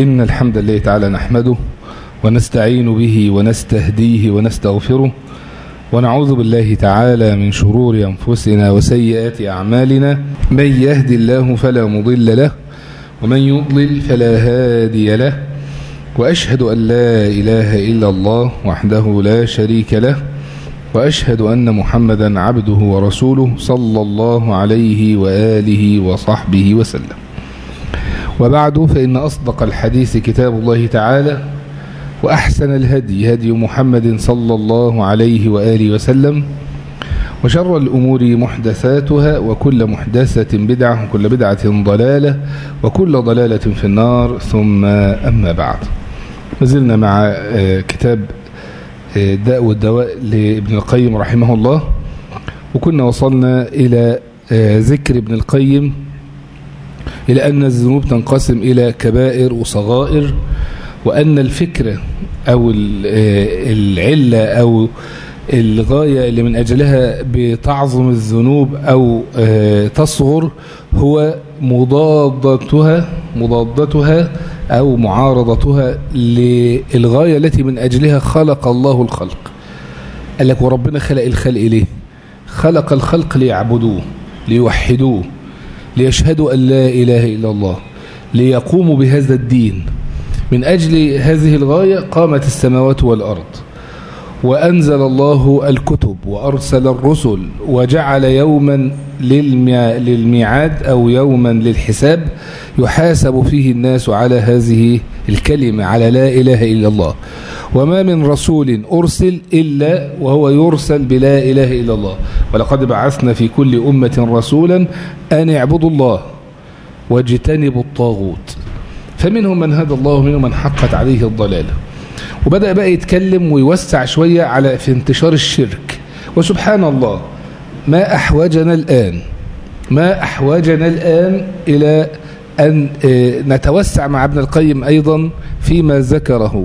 إن الحمد لله تعالى نحمده ونستعين به ونستهديه ونستغفره ونعوذ بالله تعالى من شرور أنفسنا وسيئات أعمالنا من يهدي الله فلا مضل له ومن يضلل فلا هادي له وأشهد أن لا إله إلا الله وحده لا شريك له وأشهد أن محمدا عبده ورسوله صلى الله عليه وآله وصحبه وسلم وبعد فإن أصدق الحديث كتاب الله تعالى وأحسن الهدي هدي محمد صلى الله عليه وآله وسلم وشر الأمور محدثاتها وكل محدثة بدعة وكل بدعة ضلالة وكل ضلالة في النار ثم أما بعد نزلنا مع كتاب الداء والدواء لابن القيم رحمه الله وكنا وصلنا إلى ذكر ابن القيم إلى أن الذنوب تنقسم إلى كبائر وصغائر وأن الفكرة أو العلة أو الغاية اللي من أجلها بتعظم الذنوب أو تصغر هو مضادتها مضادتها أو معارضتها للغاية التي من أجلها خلق الله الخلق قال لك وربنا خلق الخلق ليه خلق الخلق ليعبدوه ليوحدوه ليشهدوا أن لا إله إلا الله ليقوموا بهذا الدين من أجل هذه الغاية قامت السماوات والأرض وأنزل الله الكتب وأرسل الرسل وجعل يوما للميعاد أو يوما للحساب يحاسب فيه الناس على هذه الكلمة على لا إله إلا الله وما من رسول أرسل إلا وهو يرسل بلا إله إلا الله ولقد بعثنا في كل أمة رسولا أن اعبدوا الله واجتنبوا الطاغوت فمنهم من هدى الله ومنهم من حقت عليه الضلالة وبدأ بقى يتكلم ويوسع شوية على في انتشار الشرك وسبحان الله ما أحوجنا الآن ما أحوجنا الآن إلى أن نتوسع مع ابن القيم أيضا فيما ذكره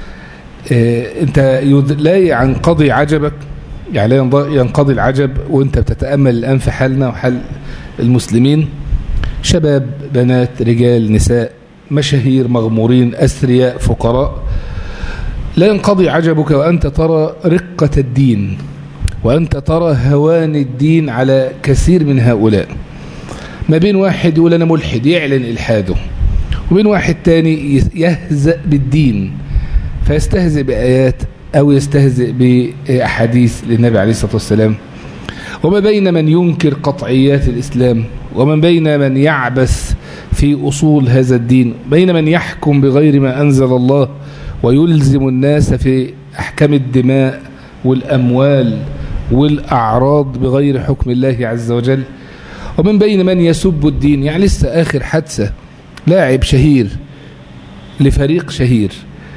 أنت لا ينقضي عجبك يعني لا ينقضي العجب وانت بتتأمل الآن في حالنا وحال المسلمين شباب بنات رجال نساء مشاهير مغمورين أثرياء فقراء لا ينقضي عجبك وأنت ترى رقة الدين وأنت ترى هوان الدين على كثير من هؤلاء ما بين واحد يقول أنا ملحد يعلن إلحاده وبين واحد تاني يهزأ بالدين فيستهزئ بآيات أو يستهزئ بأحاديث للنبي عليه الصلاة والسلام وما بين من ينكر قطعيات الإسلام ومن بين من يعبث في أصول هذا الدين بين من يحكم بغير ما أنزل الله ويلزم الناس في أحكام الدماء والأموال والأعراض بغير حكم الله عز وجل ومن بين من يسب الدين يعني لسه آخر حادثة لاعب شهير لفريق شهير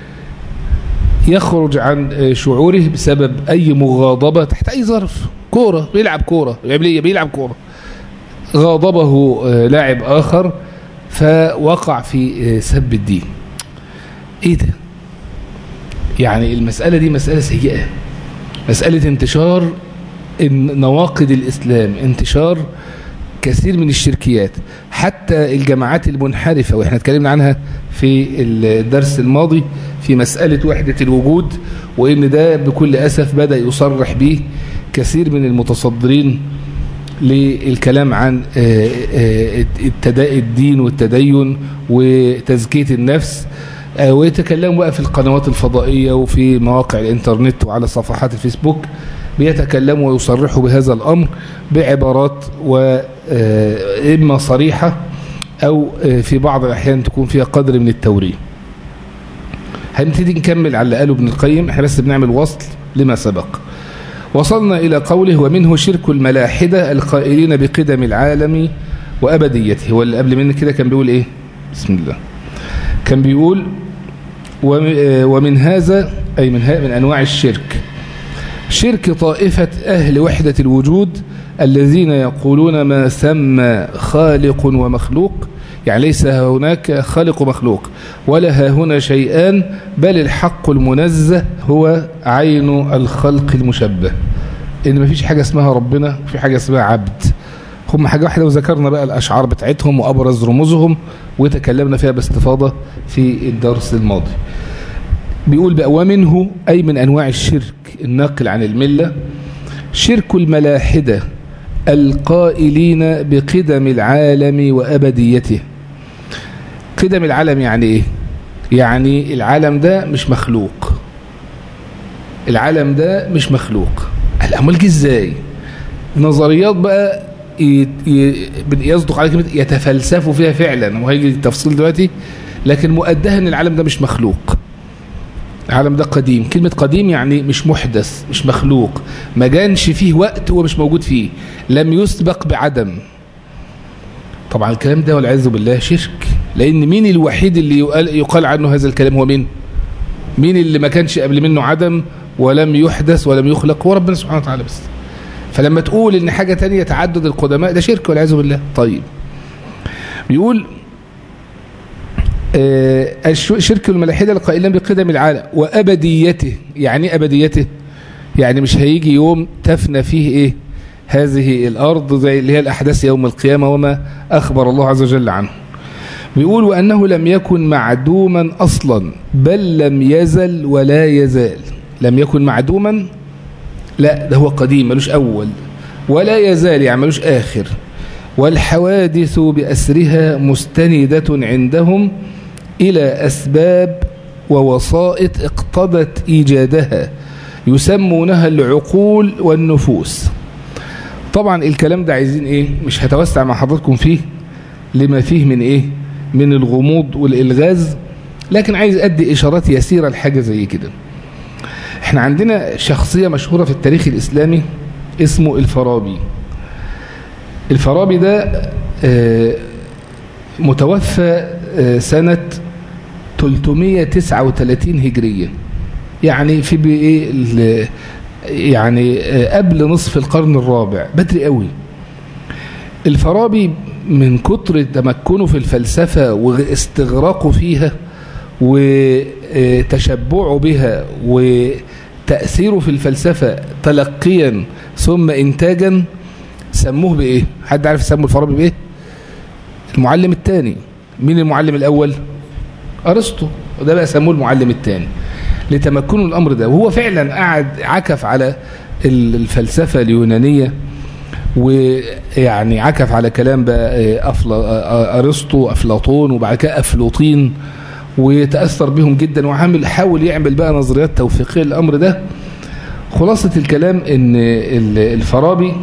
يخرج عن شعوره بسبب أي مغاضبة تحت أي ظرف كورة بيلعب كورة بيلعب كورة غاضبه لاعب آخر فوقع في سب الدين ايه ده يعني المسألة دي مسألة سيئة مسألة انتشار نواقض الإسلام انتشار كثير من الشركيات حتى الجماعات المنحرفة وإحنا اتكلمنا عنها في الدرس الماضي في مسألة وحدة الوجود وإن ده بكل أسف بدأ يصرح به كثير من المتصدرين للكلام عن الدين والتدين وتزكية النفس ويتكلموا بقى في القنوات الفضائية وفي مواقع الانترنت وعلى صفحات الفيسبوك بيتكلموا ويصرحوا بهذا الأمر بعبارات وإما صريحة أو في بعض الأحيان تكون فيها قدر من التوريه هنبتدي نكمل على اللي قاله ابن القيم احنا بس بنعمل وصل لما سبق وصلنا إلى قوله ومنه شرك الملاحدة القائلين بقدم العالم وأبديته واللي قبل منه كده كان بيقول إيه بسم الله كان بيقول ومن هذا أي من, من أنواع الشرك شرك طائفة أهل وحدة الوجود الذين يقولون ما ثم خالق ومخلوق يعني ليس هناك خالق ومخلوق ولا ها هنا شيئان بل الحق المنزه هو عين الخلق المشبه إن ما فيش حاجة اسمها ربنا في حاجة اسمها عبد هم حاجة واحدة وذكرنا بقى الأشعار بتاعتهم وأبرز رموزهم وتكلمنا فيها باستفاضة في الدرس الماضي بيقول بقى ومنه أي من أنواع الشرك الناقل عن الملة شرك الملاحدة القائلين بقدم العالم وأبديته قدم العالم يعني إيه؟ يعني العالم ده مش مخلوق العالم ده مش مخلوق الأمال جه إزاي نظريات بقى يصدق على كلمة يتفلسفوا فيها فعلا وهيجي التفصيل دلوقتي لكن مؤدها ان العالم ده مش مخلوق العالم ده قديم كلمة قديم يعني مش محدث مش مخلوق ما جانش فيه وقت هو مش موجود فيه لم يسبق بعدم طبعا الكلام ده والعياذ بالله شرك لان مين الوحيد اللي يقال, يقال عنه هذا الكلام هو مين مين اللي ما كانش قبل منه عدم ولم يحدث ولم يخلق هو ربنا سبحانه وتعالى بس فلما تقول ان حاجة تانية تعدد القدماء ده شرك والعياذ بالله طيب بيقول آه شرك الملاحدة القائلين بقدم العالم وأبديته يعني أبديته يعني مش هيجي يوم تفنى فيه إيه هذه الأرض زي اللي هي الأحداث يوم القيامة وما أخبر الله عز وجل عنه بيقول وأنه لم يكن معدوما أصلا بل لم يزل ولا يزال لم يكن معدوما لا ده هو قديم ملوش أول ولا يزال يعني ملوش آخر والحوادث بأسرها مستندة عندهم إلى أسباب ووسائط اقتضت إيجادها يسمونها العقول والنفوس طبعا الكلام ده عايزين ايه مش هتوسع مع حضراتكم فيه لما فيه من ايه من الغموض والإلغاز لكن عايز أدي إشارات يسيرة لحاجة زي كده احنا عندنا شخصية مشهورة في التاريخ الإسلامي اسمه الفارابي الفارابي ده متوفى سنة 339 هجرية يعني في بايه يعني قبل نصف القرن الرابع بدري قوي الفارابي من كتر تمكنه في الفلسفة واستغراقه فيها وتشبعه بها وتأثيره في الفلسفة تلقيا ثم إنتاجا سموه بإيه حد عارف سموا الفارابي بإيه المعلم الثاني مين المعلم الأول أرسطو وده بقى سموه المعلم الثاني لتمكنه الأمر ده وهو فعلا قعد عكف على الفلسفة اليونانية ويعني عكف على كلام بقى أفلا أرسطو أفلاطون وبعد كده أفلوطين ويتأثر بهم جدا وعامل حاول يعمل بقى نظريات توفيقية للأمر ده خلاصة الكلام ان الفارابي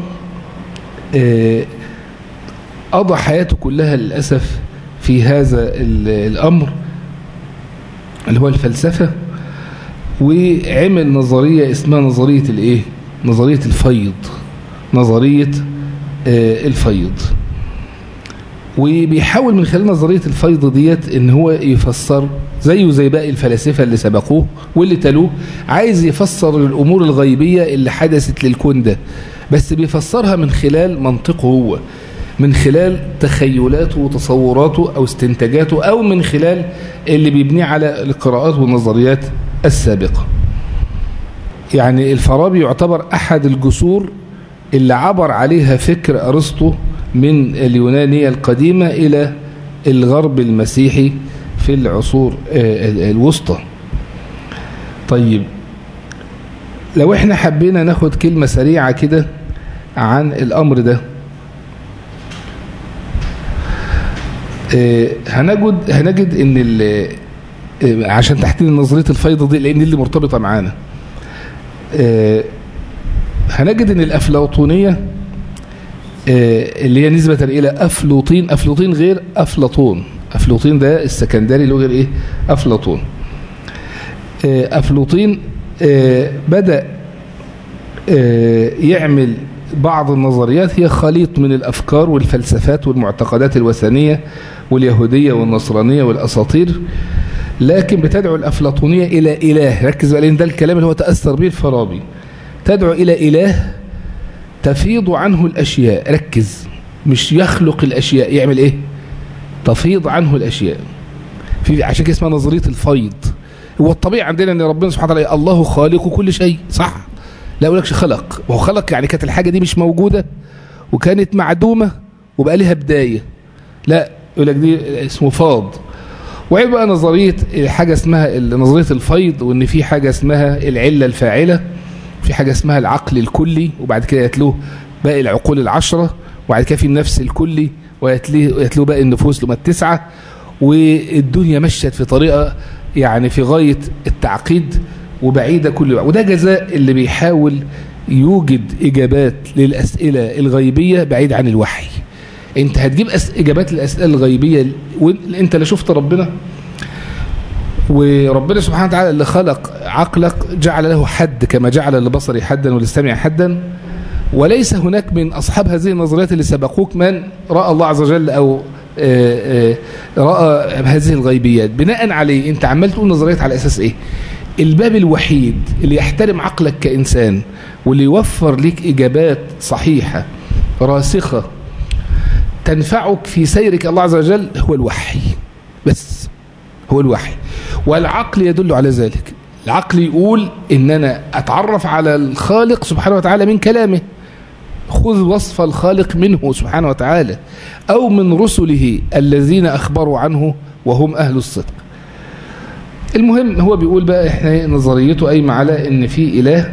قضى حياته كلها للأسف في هذا الأمر اللي هو الفلسفة وعمل نظرية اسمها نظرية الايه نظرية الفيض نظرية الفيض وبيحاول من خلال نظرية الفيض ديت ان هو يفسر زيه زي باقي الفلاسفة اللي سبقوه واللي تلوه عايز يفسر الامور الغيبية اللي حدثت للكون ده بس بيفسرها من خلال منطقه هو من خلال تخيلاته وتصوراته او استنتاجاته او من خلال اللي بيبنيه على القراءات والنظريات السابقة يعني الفارابي يعتبر احد الجسور اللي عبر عليها فكر ارسطو من اليونانية القديمة إلى الغرب المسيحي في العصور الوسطى طيب لو احنا حبينا ناخد كلمة سريعة كده عن الأمر ده هنجد هنجد ان عشان تحتين نظريه الفيض دي لان اللي مرتبطه معانا هنجد ان الافلاطونيه اللي هي نسبة إلى أفلوطين أفلوطين غير أفلاطون أفلوطين ده السكندري اللي هو غير إيه أفلاطون أفلوطين بدأ يعمل بعض النظريات هي خليط من الأفكار والفلسفات والمعتقدات الوثنية واليهودية والنصرانية والأساطير لكن بتدعو الأفلاطونية إلى إله ركز بقى لأن ده الكلام اللي هو تأثر به الفارابي تدعو إلى إله تفيض عنه الأشياء ركز مش يخلق الأشياء يعمل إيه تفيض عنه الأشياء في عشان كده اسمها نظرية الفيض هو الطبيعي عندنا ان ربنا سبحانه وتعالى الله خالق كل شيء صح لا اقول لكش خلق وهو خلق يعني كانت الحاجة دي مش موجودة وكانت معدومة وبقى لها بداية لا يقول لك دي اسمه فاض وعيب بقى نظرية حاجة اسمها نظرية الفيض وان في حاجة اسمها العلة الفاعلة في حاجة اسمها العقل الكلي وبعد كده يتلوه باقي العقول العشرة وبعد كده في النفس الكلي ويتلوه باقي النفوس لما التسعة والدنيا مشت في طريقة يعني في غاية التعقيد وبعيدة كل وقت وده جزاء اللي بيحاول يوجد إجابات للأسئلة الغيبية بعيد عن الوحي انت هتجيب أس... إجابات للأسئلة الغيبية وانت لا شفت ربنا وربنا سبحانه وتعالى اللي خلق عقلك جعل له حد كما جعل لبصري حدا وللسمع حدا وليس هناك من أصحاب هذه النظريات اللي سبقوك من رأى الله عز وجل أو آآ آآ رأى هذه الغيبيات بناء عليه انت عمال تقول نظريات على أساس ايه الباب الوحيد اللي يحترم عقلك كإنسان واللي يوفر لك إجابات صحيحة راسخة تنفعك في سيرك الله عز وجل هو الوحي بس هو الوحي والعقل يدل على ذلك العقل يقول ان انا اتعرف على الخالق سبحانه وتعالى من كلامه خذ وصف الخالق منه سبحانه وتعالى او من رسله الذين اخبروا عنه وهم اهل الصدق المهم هو بيقول بقى احنا نظريته قايمه على ان في اله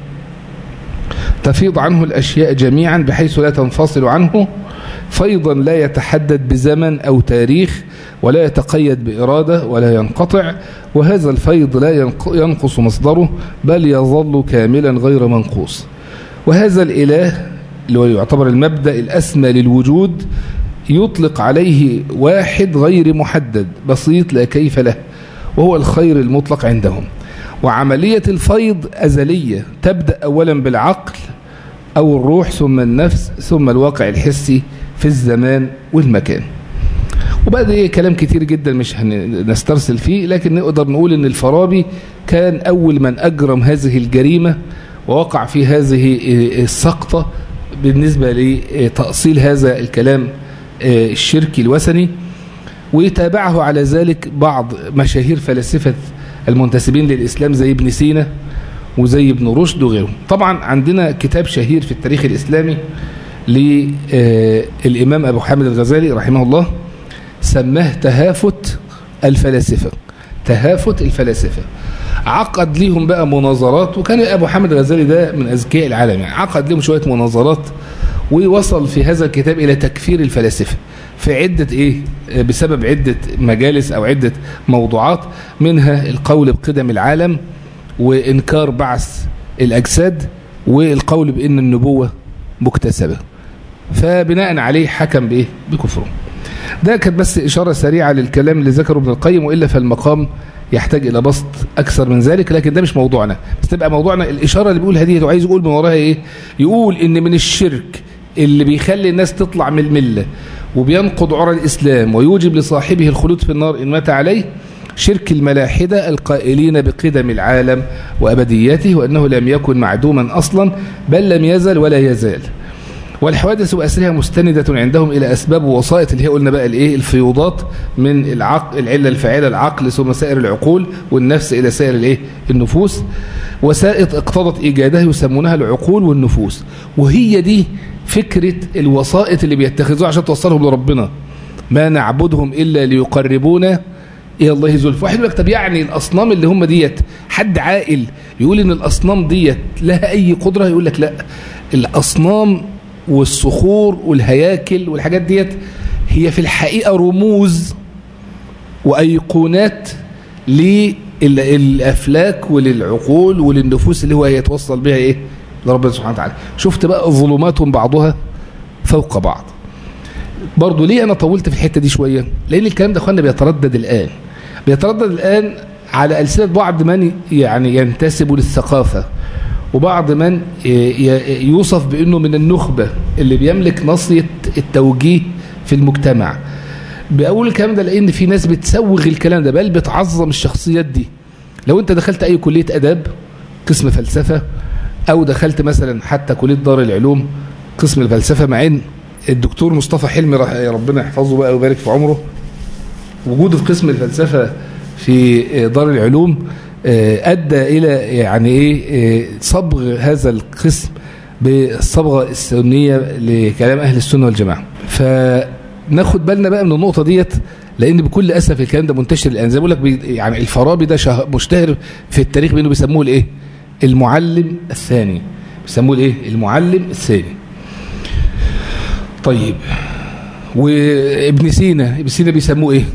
تفيض عنه الاشياء جميعا بحيث لا تنفصل عنه فيضا لا يتحدد بزمن أو تاريخ ولا يتقيد بإرادة ولا ينقطع وهذا الفيض لا ينقص مصدره بل يظل كاملا غير منقوص وهذا الإله اللي هو يعتبر المبدأ الأسمى للوجود يطلق عليه واحد غير محدد بسيط لا كيف له وهو الخير المطلق عندهم وعملية الفيض أزلية تبدأ أولا بالعقل أو الروح ثم النفس ثم الواقع الحسي في الزمان والمكان وبعد ايه كلام كتير جدا مش هنسترسل فيه لكن نقدر نقول ان الفارابي كان اول من اجرم هذه الجريمة ووقع في هذه السقطة بالنسبة لتأصيل هذا الكلام الشركي الوثني ويتابعه على ذلك بعض مشاهير فلاسفة المنتسبين للإسلام زي ابن سينا وزي ابن رشد وغيرهم طبعا عندنا كتاب شهير في التاريخ الإسلامي للإمام أبو حامد الغزالي رحمه الله سماه تهافت الفلاسفة تهافت الفلاسفة عقد ليهم بقى مناظرات وكان أبو حامد الغزالي ده من أذكياء العالم يعني عقد لهم شوية مناظرات ووصل في هذا الكتاب إلى تكفير الفلاسفة في عدة إيه بسبب عدة مجالس أو عدة موضوعات منها القول بقدم العالم وإنكار بعث الأجساد والقول بأن النبوة مكتسبة فبناء عليه حكم بإيه بكفره ده كانت بس إشارة سريعة للكلام اللي ذكره ابن القيم وإلا فالمقام يحتاج إلى بسط أكثر من ذلك لكن ده مش موضوعنا بس تبقى موضوعنا الإشارة اللي بيقولها دي عايز يقول من وراها إيه يقول إن من الشرك اللي بيخلي الناس تطلع من الملة وبينقض عرى الإسلام ويوجب لصاحبه الخلود في النار إن مات عليه شرك الملاحدة القائلين بقدم العالم وأبديته وأنه لم يكن معدوما أصلا بل لم يزل ولا يزال والحوادث وأسرها مستندة عندهم إلى أسباب ووسائط اللي هي قلنا بقى الإيه الفيوضات من العقل العلة الفاعلة العقل ثم سائر العقول والنفس إلى سائر الإيه النفوس وسائط اقتضت إيجادها يسمونها العقول والنفوس وهي دي فكرة الوسائط اللي بيتخذوها عشان توصلهم لربنا ما نعبدهم إلا ليقربونا إلى الله زلف واحد يقول لك طب يعني الأصنام اللي هم ديت حد عاقل يقول إن الأصنام ديت لها أي قدرة يقول لك لا الأصنام والصخور والهياكل والحاجات ديت هي في الحقيقة رموز وأيقونات للأفلاك وللعقول وللنفوس اللي هو يتوصل بها إيه لربنا سبحانه وتعالى شفت بقى ظلماتهم بعضها فوق بعض برضو ليه أنا طولت في الحتة دي شوية لأن الكلام ده أخوانا بيتردد الآن بيتردد الآن على ألسنة بعض من يعني ينتسب للثقافة وبعض من يوصف بأنه من النخبة اللي بيملك نصية التوجيه في المجتمع بأول الكلام ده لأن في ناس بتسوغ الكلام ده بل بتعظم الشخصيات دي لو انت دخلت أي كلية أداب قسم فلسفة أو دخلت مثلا حتى كلية دار العلوم قسم الفلسفة مع ان الدكتور مصطفى حلمي ربنا يحفظه بقى ويبارك في عمره وجوده في قسم الفلسفة في دار العلوم أدى إلى يعني إيه صبغ هذا القسم بالصبغة السنية لكلام أهل السنة والجماعة فناخد بالنا بقى من النقطة ديت لأن بكل أسف الكلام ده منتشر الآن زي بقول لك يعني الفارابي ده مشتهر في التاريخ بأنه بيسموه الإيه المعلم الثاني بيسموه الإيه المعلم الثاني طيب وابن سينا ابن سينا بيسموه إيه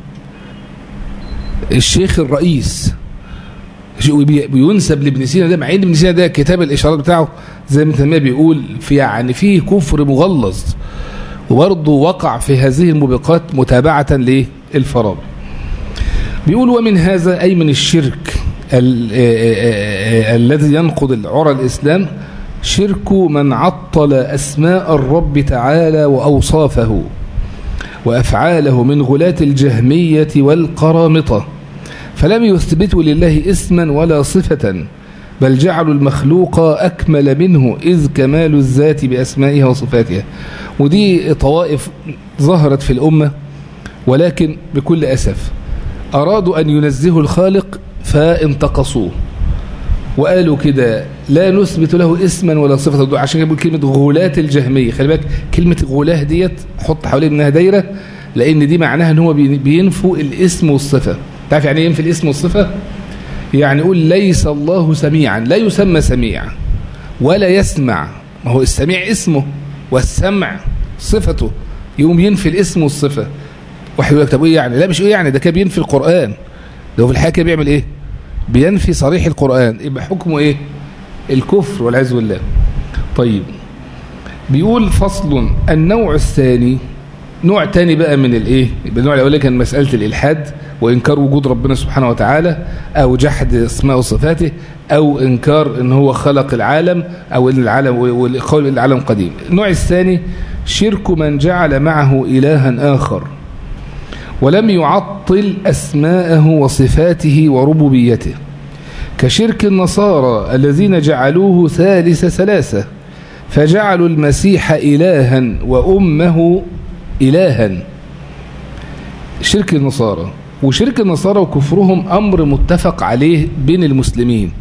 الشيخ الرئيس بينسب لابن سينا ده مع ان ابن سينا ده كتاب الاشارات بتاعه زي ما تيميه بيقول في يعني فيه كفر مغلظ وبرضه وقع في هذه الموبقات متابعة للفارابي بيقول ومن هذا أي من الشرك الذي ينقض العرى الإسلام شرك من عطل أسماء الرب تعالى وأوصافه وأفعاله من غلاة الجهمية والقرامطة فلم يثبتوا لله اسما ولا صفة بل جعلوا المخلوق أكمل منه إذ كمال الذات بأسمائها وصفاتها ودي طوائف ظهرت في الأمة ولكن بكل أسف أرادوا أن ينزهوا الخالق فانتقصوه وقالوا كده لا نثبت له اسما ولا صفة عشان يقول كلمة غلاة الجهمية خلي بالك كلمة غلاه ديت حط حوالين منها دايرة لأن دي معناها ان هو بينفوا الاسم والصفة تعرف يعني ايه ينفي الاسم والصفة يعني يقول ليس الله سميعا لا يسمى سميع ولا يسمع ما هو السميع اسمه والسمع صفته يقوم ينفي الاسم والصفة واحد يقول لك طب ايه يعني لا مش ايه يعني ده كان بينفي القرآن ده في الحقيقة بيعمل ايه بينفي صريح القرآن يبقى حكمه ايه الكفر والعياذ بالله طيب بيقول فصل النوع الثاني نوع تاني بقى من الايه النوع الاولاني كان مسألة الالحاد وإنكار وجود ربنا سبحانه وتعالى أو جحد اسماء وصفاته أو إنكار أن هو خلق العالم أو أن العالم والقول أن العالم قديم النوع الثاني شرك من جعل معه إلها آخر ولم يعطل أسماءه وصفاته وربوبيته كشرك النصارى الذين جعلوه ثالث ثلاثة فجعلوا المسيح إلها وأمه إلها شرك النصارى وشرك النصارى وكفرهم أمر متفق عليه بين المسلمين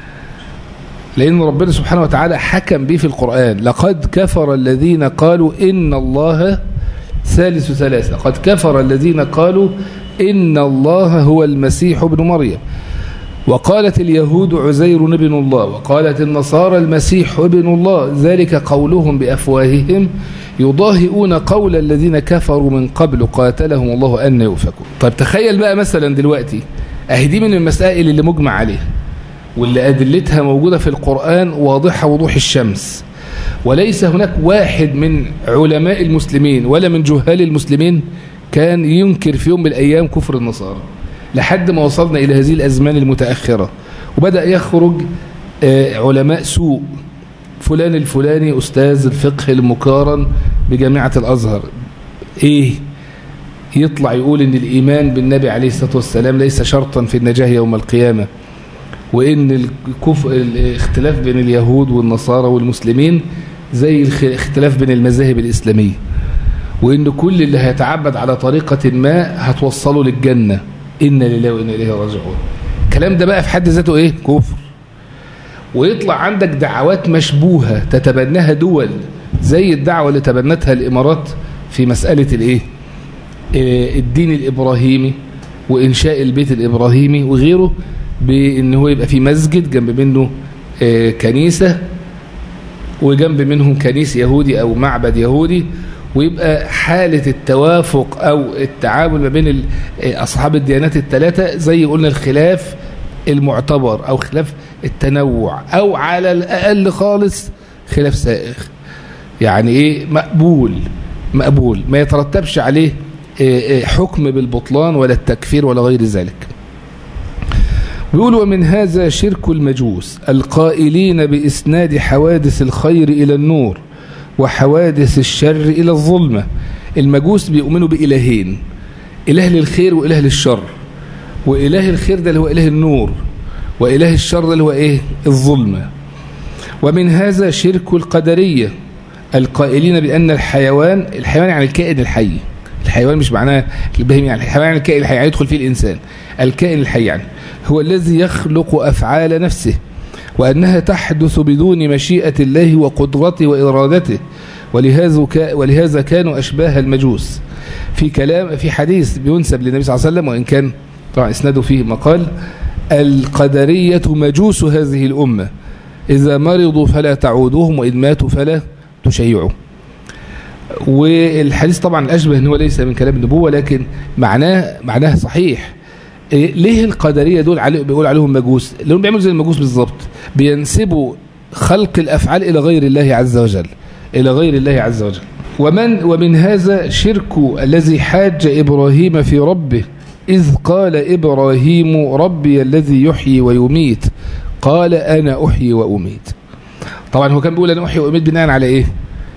لأن ربنا سبحانه وتعالى حكم به في القرآن لقد كفر الذين قالوا إن الله ثالث ثلاثة قد كفر الذين قالوا إن الله هو المسيح ابن مريم وقالت اليهود عزير ابن الله وقالت النصارى المسيح ابن الله ذلك قولهم بأفواههم يضاهئون قول الذين كفروا من قبل قاتلهم الله أن يؤفكوا طيب تخيل بقى مثلا دلوقتي اهي دي من المسائل اللي مجمع عليها واللي أدلتها موجودة في القرآن واضحة وضوح الشمس وليس هناك واحد من علماء المسلمين ولا من جهال المسلمين كان ينكر في يوم من الأيام كفر النصارى لحد ما وصلنا إلى هذه الأزمان المتأخرة وبدأ يخرج علماء سوء فلان الفلاني أستاذ الفقه المقارن بجامعة الأزهر إيه يطلع يقول إن الإيمان بالنبي عليه الصلاة والسلام ليس شرطا في النجاة يوم القيامة وإن الكف... الاختلاف بين اليهود والنصارى والمسلمين زي الاختلاف بين المذاهب الإسلامية وإن كل اللي هيتعبد على طريقة ما هتوصله للجنة إن لله وإن إليه راجعون الكلام ده بقى في حد ذاته إيه كفر ويطلع عندك دعوات مشبوهة تتبناها دول زي الدعوة اللي تبنتها الإمارات في مسألة الإيه الدين الإبراهيمي وإنشاء البيت الإبراهيمي وغيره بأن هو يبقى في مسجد جنب منه كنيسة وجنب منهم كنيس يهودي أو معبد يهودي ويبقى حالة التوافق أو التعامل ما بين أصحاب الديانات الثلاثة زي قلنا الخلاف المعتبر أو خلاف التنوع أو على الأقل خالص خلاف سائغ يعني إيه مقبول مقبول ما يترتبش عليه حكم بالبطلان ولا التكفير ولا غير ذلك بيقول ومن هذا شرك المجوس القائلين بإسناد حوادث الخير إلى النور وحوادث الشر إلى الظلمة المجوس بيؤمنوا بإلهين إله للخير وإله للشر وإله الخير ده اللي هو إله النور وإله الشر ده اللي هو إيه الظلمة ومن هذا شرك القدرية القائلين بأن الحيوان الحيوان يعني الكائن الحي الحيوان مش معناه البهيم يعني الحيوان يعني الكائن الحي يدخل فيه الإنسان الكائن الحي يعني هو الذي يخلق أفعال نفسه وأنها تحدث بدون مشيئة الله وقدرته وإرادته ولهذا ولهذا كانوا أشباه المجوس في كلام في حديث بينسب للنبي صلى الله عليه وسلم وإن كان طبعا اسناده فيه مقال القدرية مجوس هذه الأمة إذا مرضوا فلا تعودوهم وإن ماتوا فلا تشيعوا والحديث طبعا الأشبه أنه ليس من كلام النبوة لكن معناه معناه صحيح ليه القدرية دول علي بيقول عليهم مجوس لهم بيعملوا زي المجوس بالظبط بينسبوا خلق الأفعال إلى غير الله عز وجل إلى غير الله عز وجل ومن ومن هذا شرك الذي حاج إبراهيم في ربه إذ قال إبراهيم ربي الذي يحيي ويميت قال أنا أحيي وأميت طبعا هو كان بيقول أنا أحيي وأميت بناء على إيه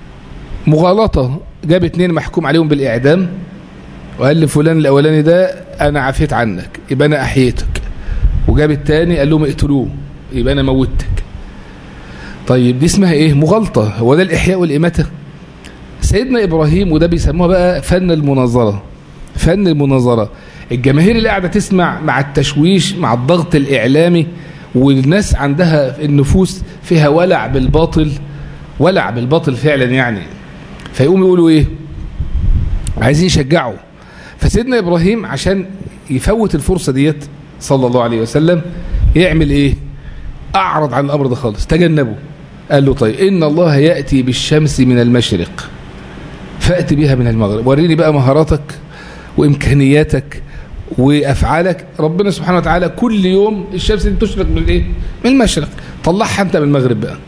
مغالطة جاب اتنين محكوم عليهم بالإعدام وقال لفلان الأولاني ده أنا عفيت عنك يبقى أنا أحييتك وجاب التاني قال لهم اقتلوه يبقى أنا موتك طيب دي اسمها إيه مغالطة هو ده الإحياء والإماتة سيدنا إبراهيم وده بيسموها بقى فن المناظرة فن المناظرة الجماهير اللي قاعدة تسمع مع التشويش مع الضغط الإعلامي والناس عندها النفوس فيها ولع بالباطل ولع بالباطل فعلا يعني فيقوم يقولوا ايه عايزين يشجعوا فسيدنا إبراهيم عشان يفوت الفرصة ديت صلى الله عليه وسلم يعمل ايه أعرض عن الأمر ده خالص تجنبه قال له طيب إن الله يأتي بالشمس من المشرق فأتي بها من المغرب وريني بقى مهاراتك وإمكانياتك وأفعالك ربنا سبحانه وتعالى كل يوم الشمس دي تشرق من الايه من المشرق طلعها انت من المغرب بقى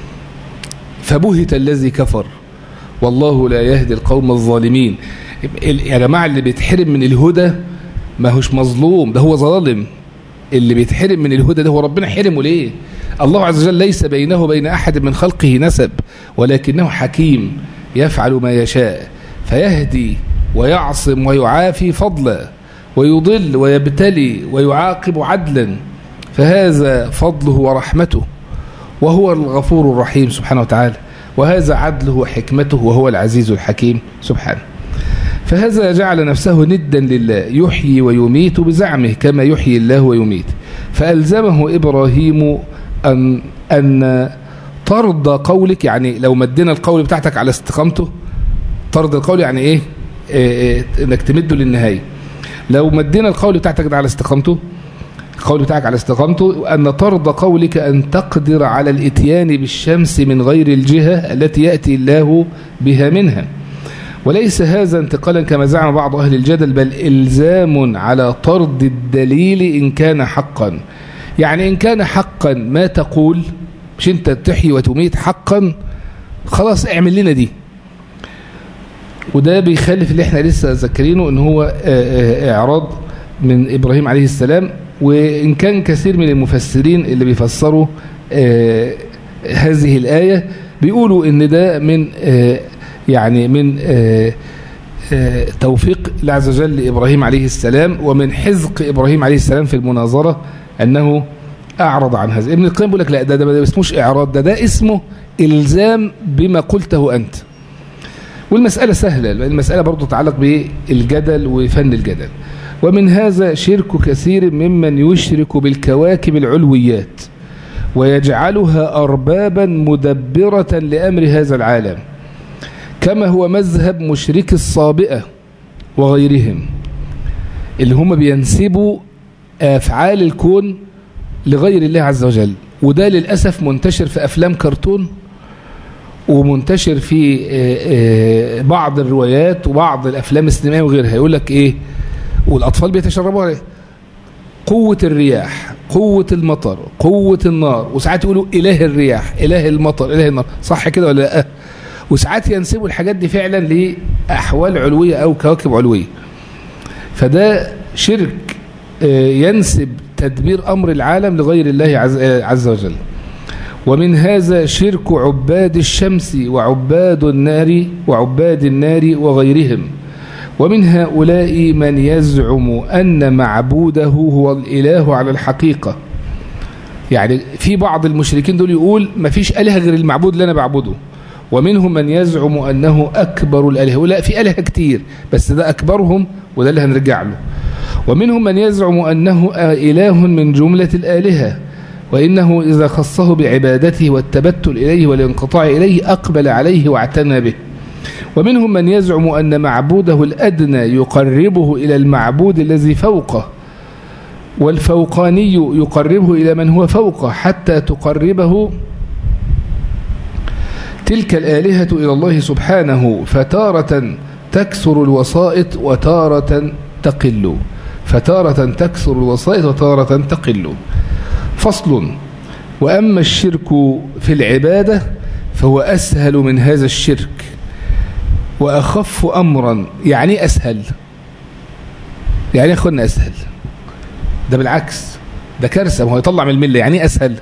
فبهت الذي كفر والله لا يهدي القوم الظالمين يا جماعة اللي بيتحرم من الهدى ما هوش مظلوم ده هو ظالم اللي بيتحرم من الهدى ده هو ربنا حرمه ليه الله عز وجل ليس بينه وبين أحد من خلقه نسب ولكنه حكيم يفعل ما يشاء فيهدي ويعصم ويعافي فضلا ويضل ويبتلي ويعاقب عدلا فهذا فضله ورحمته وهو الغفور الرحيم سبحانه وتعالى وهذا عدله وحكمته وهو العزيز الحكيم سبحانه فهذا جعل نفسه ندا لله يحيي ويميت بزعمه كما يحيي الله ويميت فألزمه إبراهيم أن, أن ترضى قولك يعني لو مدينا القول بتاعتك على استقامته ترضى القول يعني إيه, إيه, إيه انك تمده للنهاية لو مدينا القول بتاعتك على استقامته القول بتاعك على استقامته أن ترضى قولك أن تقدر على الاتيان بالشمس من غير الجهة التي يأتي الله بها منها وليس هذا انتقالا كما زعم بعض أهل الجدل بل إلزام على طرد الدليل إن كان حقا يعني إن كان حقا ما تقول مش أنت تحيي وتميت حقا خلاص اعمل لنا دي وده بيخالف اللي احنا لسه ذكرينه ان هو اعراض من ابراهيم عليه السلام وان كان كثير من المفسرين اللي بيفسروا هذه الآية بيقولوا ان ده من يعني من توفيق الله عز وجل لإبراهيم عليه السلام ومن حزق إبراهيم عليه السلام في المناظرة أنه أعرض عن هذا ابن القيم بيقول لك لا ده, ده, ده اسموش إعراض ده ده اسمه إلزام بما قلته أنت والمسألة سهلة المسألة برضو تتعلق بالجدل وفن الجدل ومن هذا شرك كثير ممن يشرك بالكواكب العلويات ويجعلها أربابا مدبرة لأمر هذا العالم كما هو مذهب مشرك الصابئة وغيرهم اللي هم بينسبوا أفعال الكون لغير الله عز وجل وده للأسف منتشر في أفلام كرتون ومنتشر في بعض الروايات وبعض الأفلام السينمائية وغيرها يقول لك إيه والأطفال بيتشربوا عليه قوة الرياح قوة المطر قوة النار وساعات يقولوا إله الرياح إله المطر إله النار صح كده ولا لا وساعات ينسبوا الحاجات دي فعلا لأحوال علوية أو كواكب علوية فده شرك ينسب تدبير أمر العالم لغير الله عز وجل ومن هذا شرك عباد الشمس وعباد النار وعباد النار وغيرهم ومن هؤلاء من يزعم أن معبوده هو الإله على الحقيقة يعني في بعض المشركين دول يقول ما فيش أله غير المعبود اللي أنا بعبده ومنهم من يزعم أنه أكبر الأله لا في أله كتير بس ده أكبرهم وده اللي هنرجع له ومنهم من يزعم أنه إله من جملة الآلهة وإنه إذا خصه بعبادته والتبتل إليه والانقطاع إليه أقبل عليه واعتنى به ومنهم من يزعم أن معبوده الأدنى يقربه إلى المعبود الذي فوقه والفوقاني يقربه إلى من هو فوقه حتى تقربه تلك الآلهة إلى الله سبحانه فتارة تكسر الوسائط وتارة تقل فتارة تكسر الوسائط وتارة تقل فصل وأما الشرك في العبادة فهو أسهل من هذا الشرك وأخف أمرا يعني أسهل يعني أخونا أسهل ده بالعكس ده كارثة ما هو يطلع من الملة يعني أسهل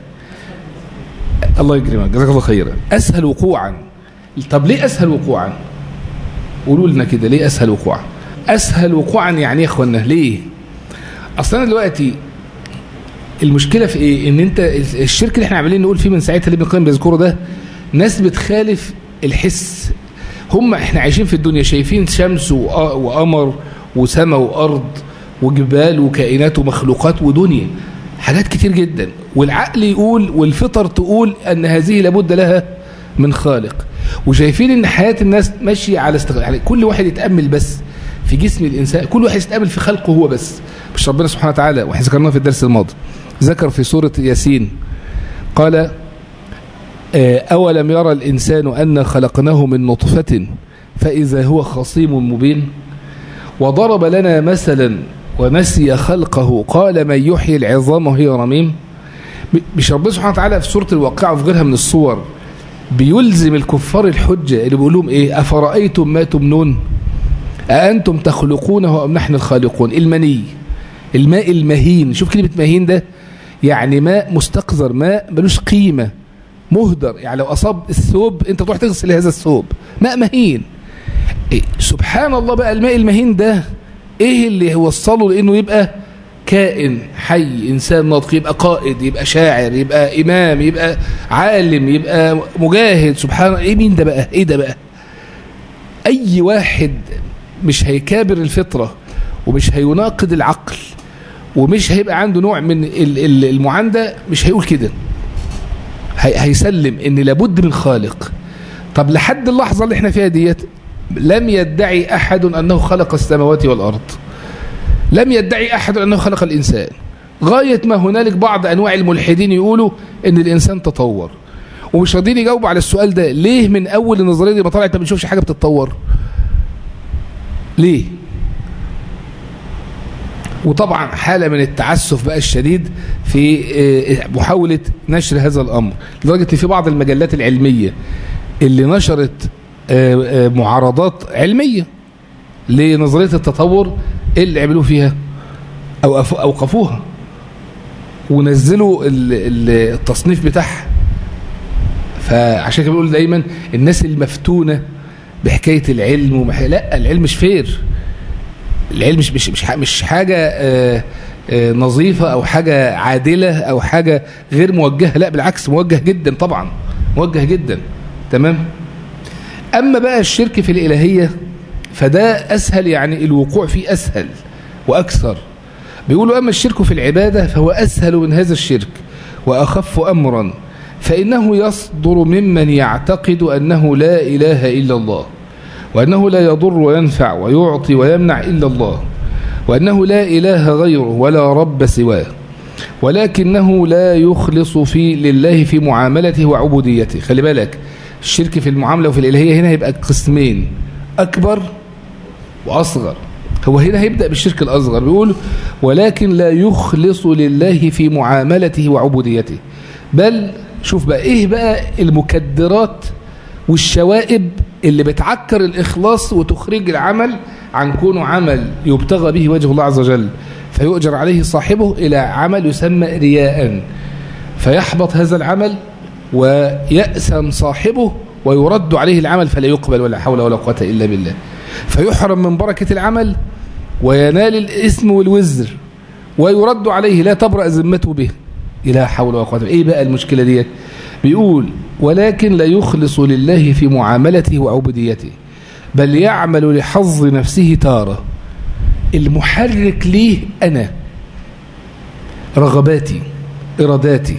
الله يكرمك جزاك الله خيرا أسهل وقوعا طب ليه أسهل وقوعا قولوا لنا كده ليه أسهل وقوعا أسهل وقوعا يعني يا أخوانا ليه أصلا دلوقتي المشكلة في إيه إن أنت الشرك اللي احنا عمالين نقول فيه من ساعتها اللي ابن القيم بيذكره ده ناس بتخالف الحس هم احنا عايشين في الدنيا شايفين شمس وقمر وسماء وأرض وجبال وكائنات ومخلوقات ودنيا حاجات كتير جدا والعقل يقول والفطر تقول أن هذه لابد لها من خالق وشايفين ان حياة الناس ماشية على استغلال يعني كل واحد يتأمل بس في جسم الإنسان كل واحد يتأمل في خلقه هو بس مش ربنا سبحانه وتعالى واحنا ذكرناه في الدرس الماضي ذكر في سورة ياسين قال أولم يرى الإنسان أن خلقناه من نطفة فإذا هو خصيم مبين وضرب لنا مثلا ونسي خلقه قال من يحيي العظام وهي رميم مش ربنا سبحانه وتعالى في سورة الواقعة وفي غيرها من الصور بيلزم الكفار الحجة اللي بيقول لهم ايه أفرأيتم ما تمنون أأنتم تخلقونه أم نحن الخالقون المني الماء المهين شوف كلمة مهين ده يعني ماء مستقذر ماء ملوش قيمة مهدر يعني لو أصاب الثوب أنت تروح تغسل هذا الثوب ماء مهين إيه سبحان الله بقى الماء المهين ده ايه اللي وصله لانه يبقى كائن حي انسان ناطق يبقى قائد يبقى شاعر يبقى امام يبقى عالم يبقى مجاهد سبحان الله ايه مين ده بقى ايه ده بقى اي واحد مش هيكابر الفطرة ومش هيناقض العقل ومش هيبقى عنده نوع من المعاندة مش هيقول كده هيسلم ان لابد من خالق طب لحد اللحظة اللي احنا فيها ديت لم يدعي أحد أنه خلق السماوات والأرض لم يدعي أحد أنه خلق الإنسان غاية ما هنالك بعض أنواع الملحدين يقولوا أن الإنسان تطور ومش راضيين يجاوبوا على السؤال ده ليه من أول النظرية دي ما طلعت ما بنشوفش حاجة بتتطور ليه وطبعا حالة من التعسف بقى الشديد في محاولة نشر هذا الأمر لدرجة ان في بعض المجلات العلمية اللي نشرت معارضات علمية لنظرية التطور ايه اللي عملوه فيها او اوقفوها ونزلوا التصنيف بتاعها فعشان كده بقول دايما الناس المفتونة بحكاية العلم ومح... لا العلم مش فير العلم مش مش مش, مش حاجة آآ آآ نظيفة او حاجة عادلة او حاجة غير موجهة لا بالعكس موجه جدا طبعا موجه جدا تمام أما بقى الشرك في الإلهية فده أسهل يعني الوقوع فيه أسهل وأكثر بيقولوا أما الشرك في العبادة فهو أسهل من هذا الشرك وأخف أمرا فإنه يصدر ممن يعتقد أنه لا إله إلا الله وأنه لا يضر وينفع ويعطي ويمنع إلا الله وأنه لا إله غيره ولا رب سواه ولكنه لا يخلص في لله في معاملته وعبوديته خلي بالك الشرك في المعاملة وفي الإلهية هنا هيبقى قسمين أكبر وأصغر هو هنا هيبدأ بالشرك الأصغر بيقول ولكن لا يخلص لله في معاملته وعبوديته بل شوف بقى إيه بقى المكدرات والشوائب اللي بتعكر الإخلاص وتخرج العمل عن كونه عمل يبتغى به وجه الله عز وجل فيؤجر عليه صاحبه إلى عمل يسمى رياء فيحبط هذا العمل ويأسم صاحبه ويرد عليه العمل فلا يقبل ولا حول ولا قوة إلا بالله فيحرم من بركة العمل وينال الإثم والوزر ويرد عليه لا تبرأ ذمته به لا حول ولا قوة إيه بقى المشكلة ديت بيقول ولكن لا يخلص لله في معاملته وعبوديته بل يعمل لحظ نفسه تارة المحرك ليه أنا رغباتي إراداتي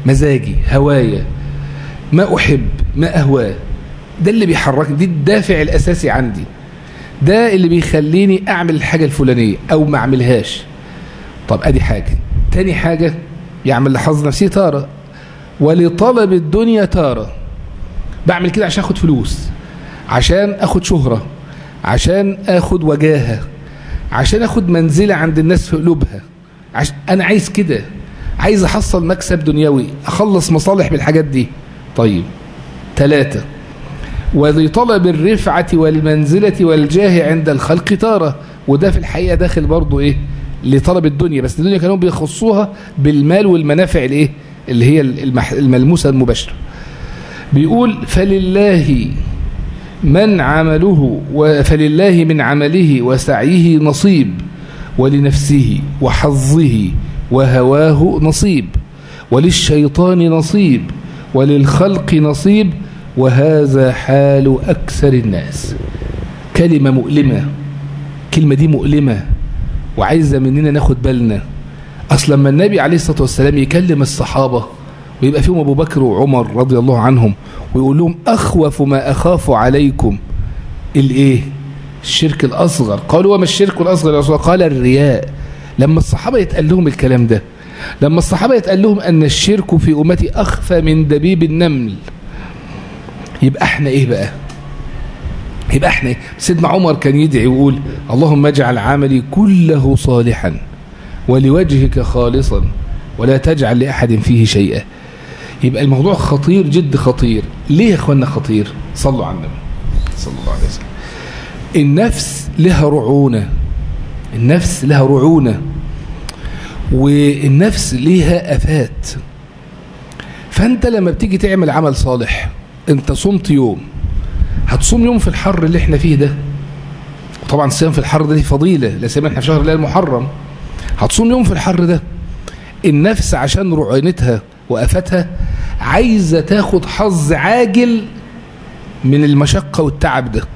مزاجي هوايا ما أحب ما أهواه ده اللي بيحركني دي الدافع الأساسي عندي ده اللي بيخليني أعمل الحاجة الفلانية أو ما أعملهاش طب أدي حاجة تاني حاجة يعمل لحظ نفسي تارة ولطلب الدنيا تارة بعمل كده عشان أخد فلوس عشان أخد شهرة عشان أخد وجاهة عشان أخد منزلة عند الناس في قلوبها عش... أنا عايز كده عايز أحصل مكسب دنيوي أخلص مصالح بالحاجات دي طيب ثلاثة ولطلب الرفعة والمنزلة والجاه عند الخلق تارة وده في الحقيقة داخل برضو إيه لطلب الدنيا بس الدنيا كانوا بيخصوها بالمال والمنافع الإيه اللي هي المح... الملموسة المباشرة بيقول فلله من عمله فلله من عمله وسعيه نصيب ولنفسه وحظه وهواه نصيب وللشيطان نصيب وللخلق نصيب وهذا حال أكثر الناس كلمة مؤلمة كلمة دي مؤلمة وعايزة مننا ناخد بالنا أصلا لما النبي عليه الصلاة والسلام يكلم الصحابة ويبقى فيهم أبو بكر وعمر رضي الله عنهم ويقول لهم أخوف ما أخاف عليكم الإيه الشرك الأصغر قالوا وما الشرك الأصغر يا رسول الله قال الرياء لما الصحابة يتقال لهم الكلام ده لما الصحابة يتقال لهم أن الشرك في أمتي أخفى من دبيب النمل يبقى احنا ايه بقى يبقى احنا ايه سيدنا عمر كان يدعي ويقول اللهم اجعل عملي كله صالحا ولوجهك خالصا ولا تجعل لأحد فيه شيئا يبقى الموضوع خطير جد خطير ليه يا اخوانا خطير صلوا على النبي صلى الله عليه وسلم النفس لها رعونة النفس لها رعونة والنفس ليها أفات فأنت لما بتيجي تعمل عمل صالح انت صمت يوم هتصوم يوم في الحر اللي احنا فيه ده وطبعا الصيام في الحر ده دي فضيلة لا سيما احنا في شهر الله المحرم هتصوم يوم في الحر ده النفس عشان رعونتها وأفتها عايزة تاخد حظ عاجل من المشقة والتعب ده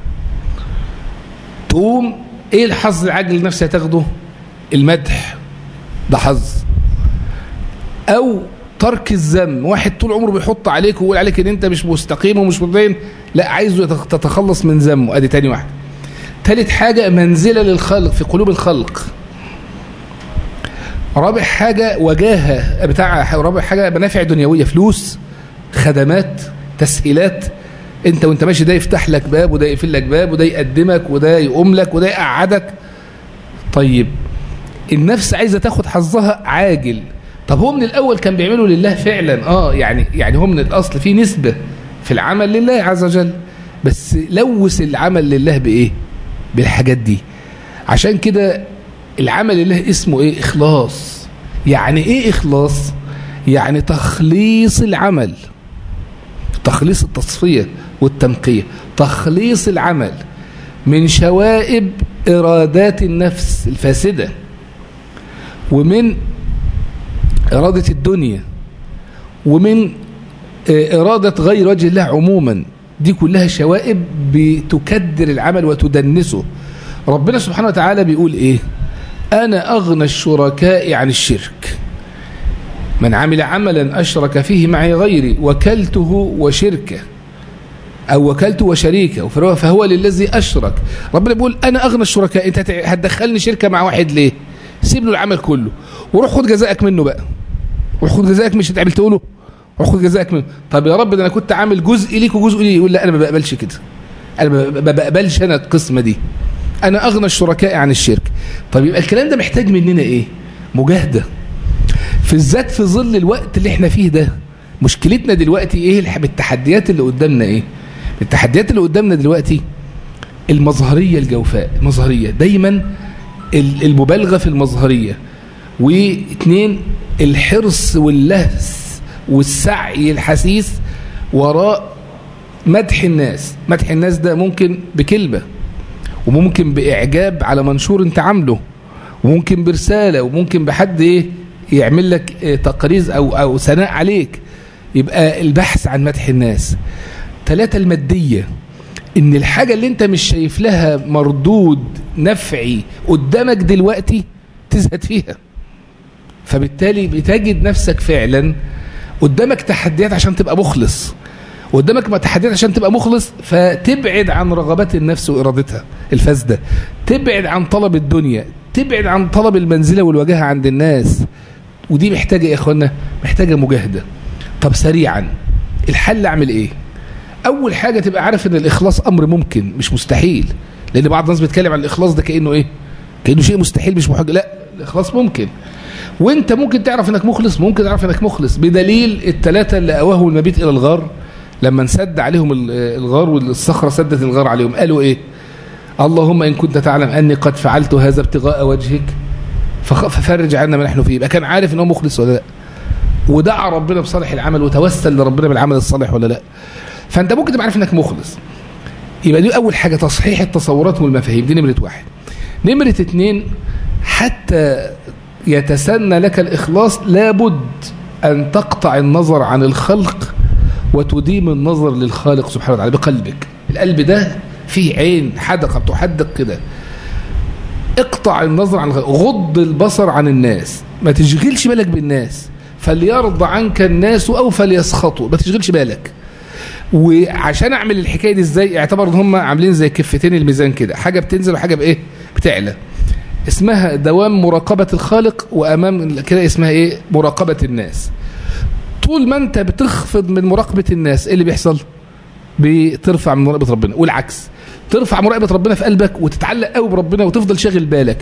تقوم ايه الحظ العاجل اللي نفسها تاخده المدح ده حظ او ترك الذم واحد طول عمره بيحط عليك ويقول عليك ان انت مش مستقيم ومش مبين لا عايزه تتخلص من ذمه ادي تاني واحد تالت حاجة منزلة للخلق في قلوب الخلق رابع حاجة وجاهة بتاع رابع حاجة منافع دنيوية فلوس خدمات تسهيلات انت وانت ماشي ده يفتح لك باب وده يقفل لك باب وده يقدمك وده يقوم لك وده يقعدك طيب النفس عايزة تاخد حظها عاجل طب هو من الأول كان بيعمله لله فعلا اه يعني يعني هو من الأصل في نسبة في العمل لله عز وجل بس لوث العمل لله بإيه بالحاجات دي عشان كده العمل لله اسمه إيه إخلاص يعني إيه إخلاص يعني تخليص العمل تخليص التصفية والتنقية تخليص العمل من شوائب إرادات النفس الفاسدة ومن إرادة الدنيا ومن إرادة غير وجه الله عموما دي كلها شوائب بتكدر العمل وتدنسه ربنا سبحانه وتعالى بيقول إيه أنا أغنى الشركاء عن الشرك من عمل عملا أشرك فيه معي غيري وكلته وشركه أو وكلته وشريكه فهو للذي أشرك ربنا بيقول أنا أغنى الشركاء أنت هتدخلني شركة مع واحد ليه سيب له العمل كله وروح خد جزائك منه بقى روح خد جزائك مش هتعمل تقوله روح خد جزائك منه طب يا رب ده انا كنت عامل جزء ليك وجزء لي يقول لا انا ما بقبلش كده انا ما بقبلش انا القسمه دي انا اغنى الشركاء عن الشرك طب يبقى الكلام ده محتاج مننا ايه مجاهده في الذات في ظل الوقت اللي احنا فيه ده مشكلتنا دلوقتي ايه بالتحديات اللي قدامنا ايه التحديات اللي قدامنا دلوقتي المظهريه الجوفاء المظهريه دايما المبالغة في المظهرية واثنين الحرص واللهس والسعي الحسيس وراء مدح الناس مدح الناس ده ممكن بكلمة وممكن بإعجاب على منشور انت عامله وممكن برسالة وممكن بحد ايه يعمل لك تقريز أو, أو ثناء عليك يبقى البحث عن مدح الناس ثلاثة المادية ان الحاجة اللي انت مش شايف لها مردود نفعي قدامك دلوقتي تزهد فيها فبالتالي بتجد نفسك فعلا قدامك تحديات عشان تبقى مخلص قدامك تحديات عشان تبقى مخلص فتبعد عن رغبات النفس وإرادتها الفاسدة تبعد عن طلب الدنيا تبعد عن طلب المنزلة والوجاهة عند الناس ودي محتاجة يا إخوانا محتاجة مجاهدة طب سريعا الحل أعمل إيه أول حاجة تبقى عارف إن الإخلاص أمر ممكن مش مستحيل لأن بعض الناس بيتكلم عن الإخلاص ده كأنه إيه كأنه شيء مستحيل مش محاجة لا الإخلاص ممكن وانت ممكن تعرف انك مخلص ممكن تعرف انك مخلص بدليل الثلاثة اللي أواهوا المبيت إلى الغار لما انسد عليهم الغار والصخرة سدت الغار عليهم قالوا ايه اللهم إن كنت تعلم أني قد فعلت هذا ابتغاء وجهك ففرج عنا ما نحن فيه يبقى كان عارف ان هو مخلص ولا لا ودعا ربنا بصالح العمل وتوسل لربنا بالعمل الصالح ولا لا فانت ممكن تبقى عارف انك مخلص يبقى دي اول حاجة تصحيح التصورات والمفاهيم دي نمرة واحد نمرة اتنين حتى يتسنى لك الإخلاص لابد أن تقطع النظر عن الخلق وتديم النظر للخالق سبحانه وتعالى بقلبك القلب ده فيه عين حدقة بتحدق كده اقطع النظر عن الخلق غض البصر عن الناس ما تشغلش بالك بالناس فليرضى عنك الناس أو فليسخطوا ما تشغلش بالك وعشان اعمل الحكايه دي ازاي اعتبر ان هم عاملين زي كفتين الميزان كده حاجه بتنزل وحاجه بايه بتعلى اسمها دوام مراقبة الخالق وأمام كده اسمها إيه مراقبة الناس طول ما أنت بتخفض من مراقبة الناس إيه اللي بيحصل بترفع من مراقبة ربنا والعكس ترفع مراقبة ربنا في قلبك وتتعلق قوي بربنا وتفضل شاغل بالك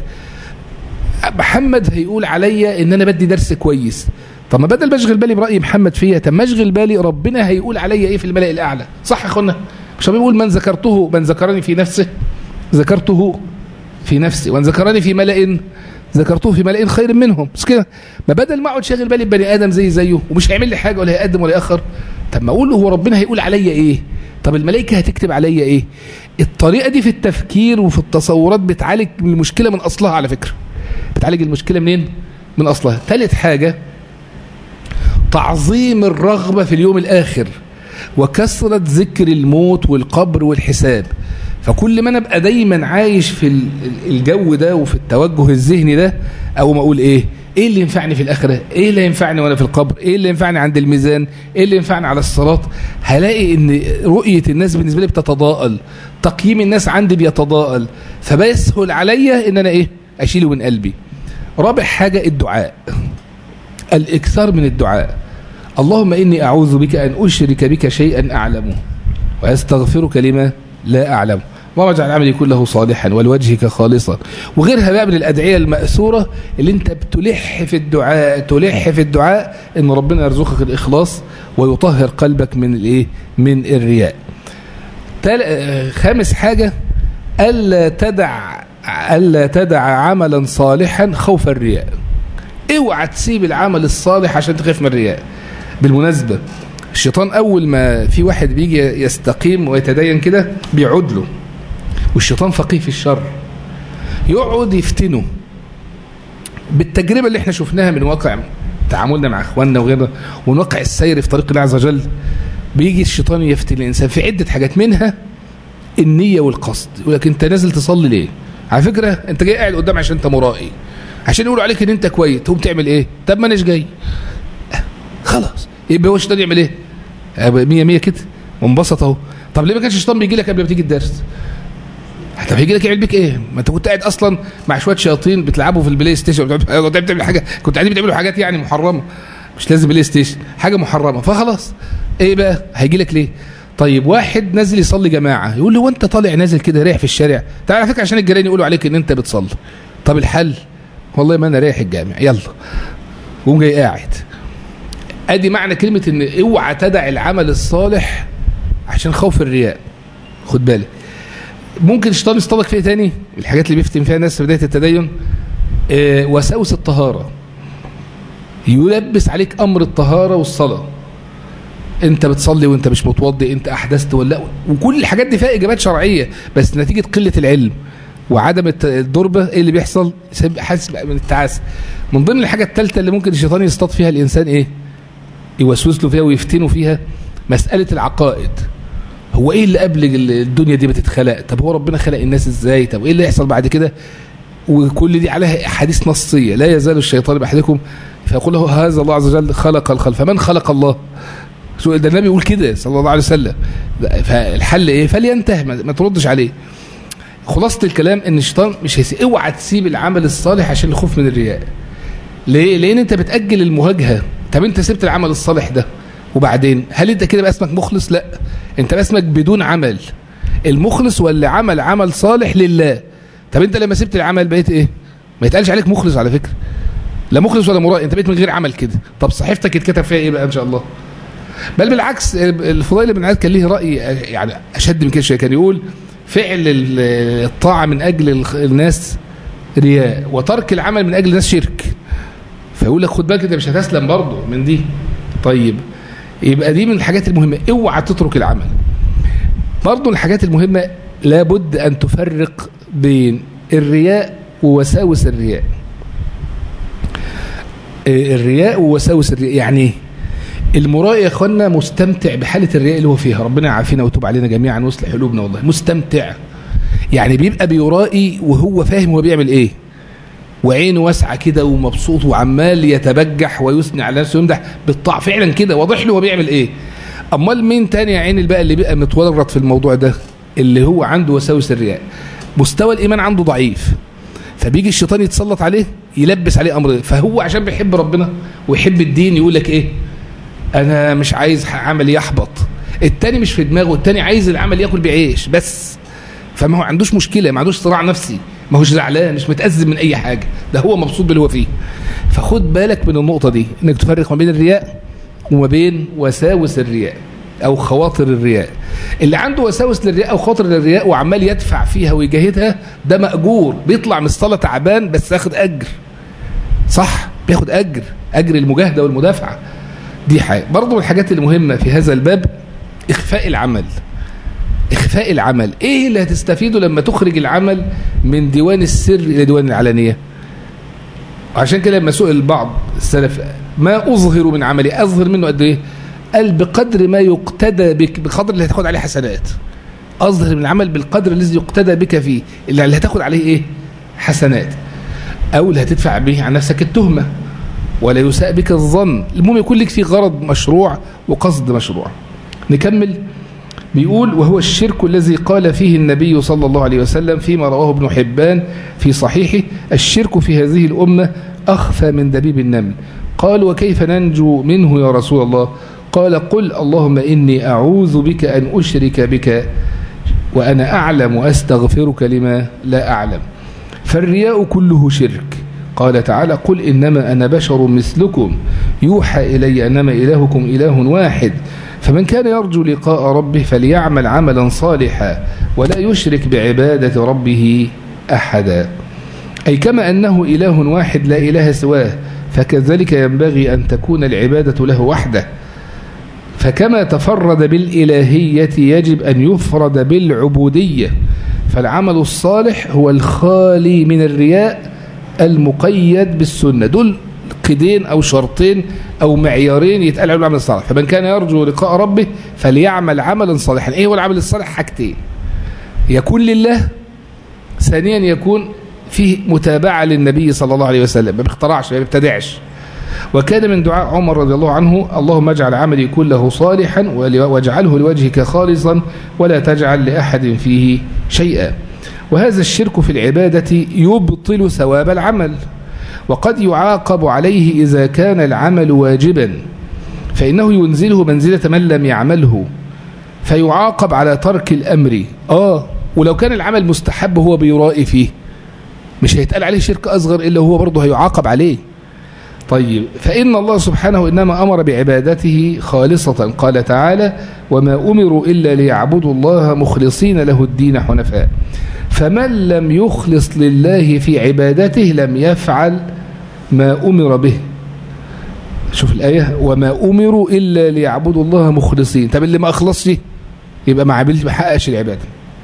محمد هيقول عليا ان انا بدي درس كويس طب ما بدل بشغل بالي برأي محمد فيا طب ما اشغل بالي ربنا هيقول عليا ايه في الملأ الاعلى صح يا اخوانا مش بيقول من ذكرته من ذكرني في نفسه ذكرته في نفسي وان ذكرني في ملأ ذكرته في ملأ خير منهم مش كده ما بدل ما اقعد شاغل بالي بني ادم زي زيه ومش هيعمل لي حاجه ولا هيقدم ولا ياخر طب ما اقول هو ربنا هيقول عليا ايه طب الملائكه هتكتب عليا ايه الطريقه دي في التفكير وفي التصورات بتعالج المشكله من اصلها على فكره بتعالج المشكله منين من اصلها ثالث حاجه تعظيم الرغبه في اليوم الاخر وكثره ذكر الموت والقبر والحساب فكل ما انا ابقى دايما عايش في الجو ده وفي التوجه الذهني ده او ما اقول ايه ايه اللي ينفعني في الاخره ايه اللي ينفعني وانا في القبر ايه اللي ينفعني عند الميزان ايه اللي ينفعني على الصلاه هلاقي ان رؤيه الناس بالنسبه لي بتتضاءل تقييم الناس عندي بيتضاءل فبيسهل عليا ان انا ايه اشيله من قلبي رابع حاجه الدعاء الاكثار من الدعاء اللهم اني اعوذ بك ان اشرك بك شيئا اعلمه واستغفرك لما لا اعلمه اللهم اجعل عملي كله صالحا ولوجهك خالصا وغيرها بقى من الأدعية المأثورة اللي انت بتلح في الدعاء تلح في الدعاء ان ربنا يرزقك الإخلاص ويطهر قلبك من الايه من الرياء خامس حاجة ألا تدع ألا تدع عملا صالحا خوف الرياء اوعى تسيب العمل الصالح عشان تخاف من الرياء بالمناسبة الشيطان أول ما في واحد بيجي يستقيم ويتدين كده بيعود له والشيطان فقيه في الشر يقعد يفتنه بالتجربة اللي احنا شفناها من واقع تعاملنا مع اخواننا وغيرنا ومن واقع السير في طريق الله عز وجل بيجي الشيطان يفتن الانسان في عدة حاجات منها النية والقصد يقول لك انت نازل تصلي ليه على فكرة انت جاي قاعد قدام عشان انت مرائي عشان يقولوا عليك ان انت كويس تقوم تعمل ايه طب ما اناش جاي خلاص يبقى هو الشيطان يعمل ايه مية مية كده وانبسط اهو طب ليه ما كانش الشيطان بيجي لك قبل ما تيجي الدرس طب هيجي لك يعمل بيك ايه ما انت كنت قاعد اصلا مع شويه شياطين بتلعبوا في البلاي ستيشن كنت بتعمل حاجه كنت قاعدين بتعملوا حاجات يعني محرمه مش لازم بلاي ستيشن حاجه محرمه فخلاص ايه بقى هيجي لك ليه طيب واحد نازل يصلي جماعه يقول له وانت طالع نازل كده رايح في الشارع تعال على فكره عشان الجيران يقولوا عليك ان انت بتصلي طب الحل والله ما انا رايح الجامع يلا قوم جاي قاعد ادي معنى كلمه ان اوعى تدع العمل الصالح عشان خوف الرياء خد بالك ممكن الشيطان يصطادك فيه تاني الحاجات اللي بيفتن فيها الناس في بدايه التدين آه وساوس الطهاره يلبس عليك امر الطهاره والصلاه انت بتصلي وانت مش متوضي انت احدثت ولا وكل الحاجات دي فيها اجابات شرعيه بس نتيجه قله العلم وعدم الضربه ايه اللي بيحصل حاسس من التعاسه من ضمن الحاجه الثالثه اللي ممكن الشيطان يصطاد فيها الانسان ايه يوسوس له فيها ويفتنه فيها مساله العقائد هو ايه اللي قبل الدنيا دي بتتخلق طب هو ربنا خلق الناس ازاي طب ايه اللي يحصل بعد كده وكل دي عليها احاديث نصيه لا يزال الشيطان باحدكم فيقول له هذا الله عز وجل خلق الخلق فمن خلق الله شو ده النبي يقول كده صلى الله عليه وسلم فالحل ايه فلينتهي ما تردش عليه خلاصة الكلام ان الشيطان مش هيسيب اوعى تسيب العمل الصالح عشان الخوف من الرياء ليه لان انت بتأجل المواجهة طب انت سبت العمل الصالح ده وبعدين هل انت كده بقى اسمك مخلص لا انت بقى اسمك بدون عمل المخلص واللي عمل عمل صالح لله طب انت لما سبت العمل بقيت ايه ما يتقالش عليك مخلص على فكرة لا مخلص ولا مرائي انت بقيت من غير عمل كده طب صحيفتك اتكتب فيها ايه بقى ان شاء الله بل بالعكس الفضيل بن عياض كان ليه رأي يعني اشد من كده شويه كان يقول فعل الطاعة من اجل الناس رياء وترك العمل من اجل الناس شرك فيقول لك خد بالك انت مش هتسلم برضه من دي طيب يبقى دي من الحاجات المهمة اوعى تترك العمل برضه الحاجات المهمة لابد أن تفرق بين الرياء ووساوس الرياء الرياء ووساوس الرياء يعني ايه المرائي يا اخوانا مستمتع بحالة الرياء اللي هو فيها ربنا يعافينا ويتوب علينا جميعا ويصلح قلوبنا والله مستمتع يعني بيبقى بيرائي وهو فاهم هو بيعمل ايه وعينه واسعه كده ومبسوط وعمال يتبجح ويثني على نفسه ويمدح بالطاعه فعلا كده واضح له هو بيعمل ايه امال مين تاني يا عيني بقى اللي بقى متورط في الموضوع ده اللي هو عنده وساوس الرياء مستوى الايمان عنده ضعيف فبيجي الشيطان يتسلط عليه يلبس عليه امر فهو عشان بيحب ربنا ويحب الدين يقول لك ايه انا مش عايز عمل يحبط التاني مش في دماغه التاني عايز العمل ياكل بعيش بس فما هو عندوش مشكله ما عندوش صراع نفسي ما هوش زعلان مش متأزم من أي حاجة ده هو مبسوط باللي هو فيه فخد بالك من النقطة دي إنك تفرق ما بين الرياء وما بين وساوس الرياء أو خواطر الرياء اللي عنده وساوس للرياء أو خاطر للرياء وعمال يدفع فيها ويجاهدها ده مأجور بيطلع من الصلاة تعبان بس ياخد أجر صح بياخد أجر أجر المجاهدة والمدافعة دي حاجة برضو من الحاجات المهمة في هذا الباب إخفاء العمل إخفاء العمل إيه اللي هتستفيده لما تخرج العمل من ديوان السر إلى ديوان العلانية عشان كده لما سئل بعض السلف ما أظهر من عملي أظهر منه قد إيه قال بقدر ما يقتدى بك بقدر اللي هتاخد عليه حسنات أظهر من العمل بالقدر الذي يقتدى بك فيه اللي هتاخد عليه إيه حسنات أو اللي هتدفع به عن نفسك التهمة ولا يساء بك الظن المهم يكون لك فيه غرض مشروع وقصد مشروع نكمل بيقول وهو الشرك الذي قال فيه النبي صلى الله عليه وسلم فيما رواه ابن حبان في صحيحه الشرك في هذه الأمة أخفى من دبيب النمل قال وكيف ننجو منه يا رسول الله قال قل اللهم إني أعوذ بك أن أشرك بك وأنا أعلم وأستغفرك لما لا أعلم فالرياء كله شرك قال تعالى قل إنما أنا بشر مثلكم يوحى إلي أنما إلهكم إله واحد فمن كان يرجو لقاء ربه فليعمل عملا صالحا ولا يشرك بعبادة ربه أحدا أي كما أنه إله واحد لا إله سواه فكذلك ينبغي أن تكون العبادة له وحده فكما تفرد بالإلهية يجب أن يفرد بالعبودية فالعمل الصالح هو الخالي من الرياء المقيد بالسنة دول قيدين أو شرطين أو معيارين يتقال عليهم العمل الصالح فمن كان يرجو لقاء ربه فليعمل عملا صالحا إيه هو العمل الصالح حاجتين يكون لله ثانيا يكون فيه متابعة للنبي صلى الله عليه وسلم ما بيخترعش ما بيبتدعش وكان من دعاء عمر رضي الله عنه اللهم اجعل عملي كله صالحا واجعله لوجهك خالصا ولا تجعل لأحد فيه شيئا وهذا الشرك في العبادة يبطل ثواب العمل وقد يعاقب عليه إذا كان العمل واجبا فإنه ينزله منزلة من لم يعمله فيعاقب على ترك الأمر آه ولو كان العمل مستحب هو بيرائي فيه مش هيتقال عليه شرك أصغر إلا هو برضه هيعاقب عليه طيب فإن الله سبحانه إنما أمر بعبادته خالصة قال تعالى وما أمروا إلا ليعبدوا الله مخلصين له الدين حنفاء فمن لم يخلص لله في عبادته لم يفعل ما أمر به شوف الآية وما أمروا إلا ليعبدوا الله مخلصين طب اللي ما أخلصش يبقى ما عملش ما حققش العبادة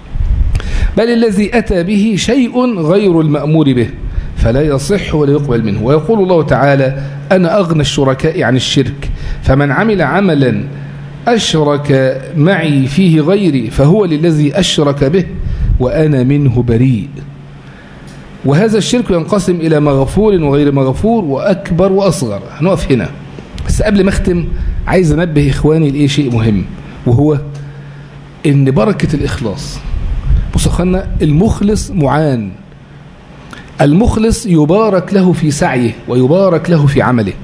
بل الذي أتى به شيء غير المأمور به فلا يصح ولا يقبل منه ويقول الله تعالى أنا أغنى الشركاء عن الشرك فمن عمل عملا أشرك معي فيه غيري فهو للذي أشرك به وأنا منه بريء وهذا الشرك ينقسم إلى مغفور وغير مغفور وأكبر وأصغر هنقف هنا بس قبل ما أختم عايز أنبه إخواني لإيه شيء مهم وهو إن بركة الإخلاص بصوا أخوانا المخلص معان المخلص يبارك له في سعيه ويبارك له في عمله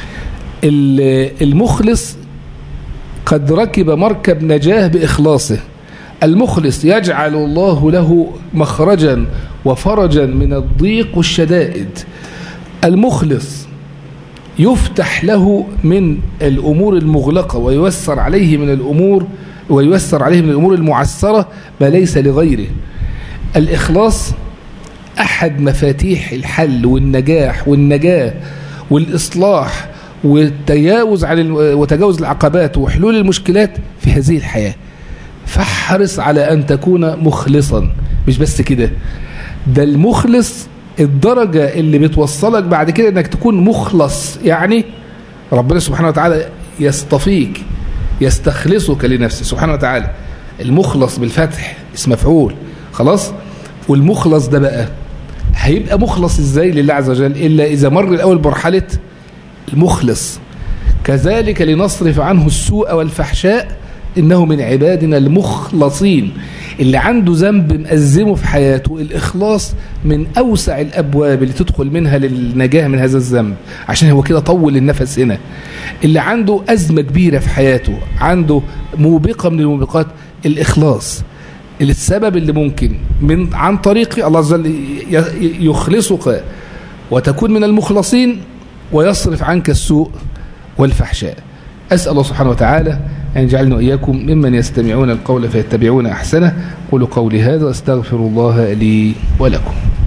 المخلص قد ركب مركب نجاه بإخلاصه المخلص يجعل الله له مخرجا وفرجا من الضيق والشدائد المخلص يفتح له من الأمور المغلقة ويوسر عليه من الأمور ويوسر عليه من الأمور المعسرة ما ليس لغيره الإخلاص أحد مفاتيح الحل والنجاح والنجاة والإصلاح والتجاوز عن وتجاوز العقبات وحلول المشكلات في هذه الحياة فاحرص على أن تكون مخلصا مش بس كده ده المخلص الدرجة اللي بتوصلك بعد كده انك تكون مخلص يعني ربنا سبحانه وتعالى يصطفيك يستخلصك لنفسه سبحانه وتعالى المخلص بالفتح اسم مفعول خلاص والمخلص ده بقى هيبقى مخلص ازاي لله عز وجل إلا إذا مر الأول مرحلة المخلص كذلك لنصرف عنه السوء والفحشاء إنه من عبادنا المخلصين اللي عنده ذنب مأزمه في حياته الإخلاص من أوسع الأبواب اللي تدخل منها للنجاة من هذا الذنب عشان هو كده طول النفس هنا اللي عنده أزمة كبيرة في حياته عنده موبقة من الموبقات الإخلاص السبب اللي ممكن من عن طريق الله عز وجل يخلصك وتكون من المخلصين ويصرف عنك السوء والفحشاء أسأل الله سبحانه وتعالى أن يجعلنا وإياكم ممن يستمعون القول فيتبعون أحسنه قولوا قولي هذا أستغفر الله لي ولكم